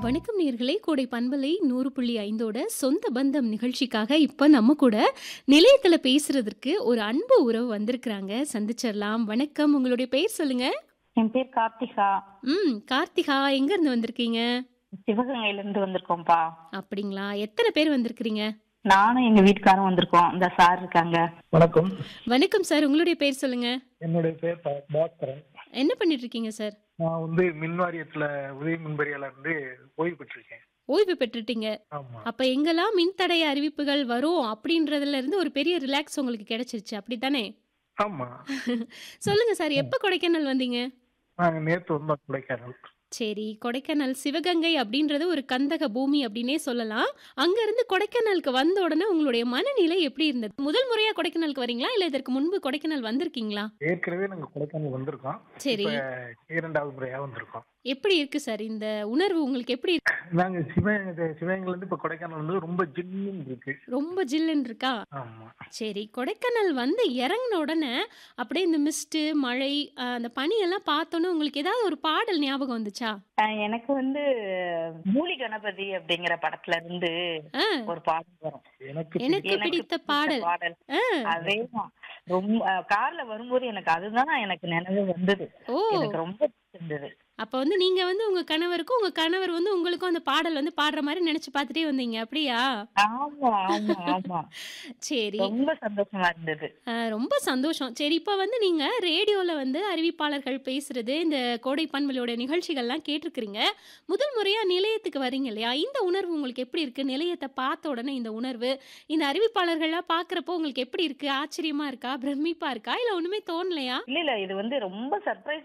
வணக்கம் நேர்களே கோடை பண்பலை நூறு புள்ளி ஐந்தோட சொந்த பந்தம் நிகழ்ச்சிக்காக இப்போ நம்ம கூட நிலையத்துல பேசுறதுக்கு ஒரு அன்பு உறவு வந்திருக்கிறாங்க சந்திச்சிடலாம் வணக்கம் உங்களுடைய பெயர் சொல்லுங்க என் பேர் கார்த்திகா ம் கார்த்திகா எங்க இருந்து வந்திருக்கீங்க சிவகங்கையில இருந்து வந்திருக்கோம்ப்பா அப்படிங்களா எத்தனை பேர் வந்திருக்கிறீங்க நானும் எங்க வீட்டுக்காரும் வந்திருக்கோம் இந்த சார் இருக்காங்க வணக்கம் வணக்கம் சார் உங்களுடைய பெயர் சொல்லுங்க என்னுடைய பேர் பா- பாஸ்கரன் என்ன பண்ணிட்டு இருக்கீங்க சார் நான் வந்து மின் வாரியத்துல உதவி மின்பறியாளர் இருந்து ஓய்வு பெற்றிருக்கேன் ஓய்வு பெற்றுட்டீங்க ஆமா அப்ப எங்கெல்லாம் மின்தடை அறிவிப்புகள் வரும் அப்படின்றதுல இருந்து ஒரு பெரிய ரிலாக்ஸ் உங்களுக்கு கிடைச்சிருச்சு அப்படித்தானே ஆமா சொல்லுங்க சார் எப்ப கொடைக்கானல் வந்தீங்க நாங்க நேத்து வந்தோம் கொடைக்கானல் சரி கொடைக்கானல் சிவகங்கை அப்படின்றது ஒரு கந்தக பூமி அப்படின்னே சொல்லலாம் அங்க இருந்து கொடைக்கானலுக்கு வந்த உடனே உங்களுடைய மனநிலை எப்படி இருந்தது முதல் முறையா கொடைக்கானலுக்கு வரீங்களா இல்ல இதற்கு முன்பு கொடைக்கானல் வந்திருக்கீங்களா ஏற்கனவே நாங்க கொடைக்கானல் வந்திருக்கோம் சரி இப்ப இரண்டாவது முறையா வந்திருக்கோம் எப்படி இருக்கு சார் இந்த உணர்வு உங்களுக்கு எப்படி இருக்கு நாங்க சிவகங்கை சிவகங்கைல இருந்து இப்ப கொடைக்கானல் வந்து ரொம்ப ஜில்லுன்னு இருக்கு ரொம்ப ஜில்லுன்னு இருக்கா ஆமா சரி கொடைக்கானல் வந்து இறங்கின உடனே அப்படியே இந்த மிஸ்ட் மழை அஹ், அந்த பனியெல்லாம் பார்த்தோன்னே உங்களுக்கு ஏதாவது ஒரு பாடல் ஞாபகம் வந்துச்சா அஹ் எனக்கு வந்து மூலி கணபதி அப்படிங்கிற படத்துல இருந்து ஆ, ஒரு பாடல் வரும் எனக்கு எனக்கு எனக்கு பிடித்த பிடிச்ச பாடல் பாடல் ஆ, அதேதான் ரொம்ப அஹ் கார்ல வரும்போது எனக்கு அதுதான் எனக்கு நினைவு வந்தது ஓ எனக்கு ரொம்ப பிடிச்சிருந்தது அப்ப வந்து நீங்க வந்து உங்க கணவருக்கும் உங்க கணவர் வந்து உங்களுக்கும் அந்த பாடல் வந்து பாடுற மாதிரி நினைச்சு பார்த்துட்டே வந்தீங்க அப்படியா ஆமா ஆமா ஆமா சரி ரொம்ப சந்தோஷமா இருந்தது அஹ், ரொம்ப சந்தோஷம் சரி இப்போ வந்து நீங்க ரேடியோல வந்து அறிவிப்பாளர்கள் பேசுறது இந்த கோடை பண்பலையோட நிகழ்ச்சிகள்லாம் கேட்டிருக்கிறீங்க முதல் முறையா நிலையத்துக்கு வரீங்க இல்லையா இந்த உணர்வு உங்களுக்கு எப்படி இருக்கு நிலையத்தை பார்த்த உடனே இந்த உணர்வு இந்த அறிவிப்பாளர்கள்லாம் பார்க்குறப்போ உங்களுக்கு எப்படி இருக்கு ஆச்சரியமா இருக்கா பிரமிப்பா இருக்கா இல்ல ஒண்ணுமே தோணலையா இல்ல இல்ல இது வந்து ரொம்ப சர்ப்ரைஸ்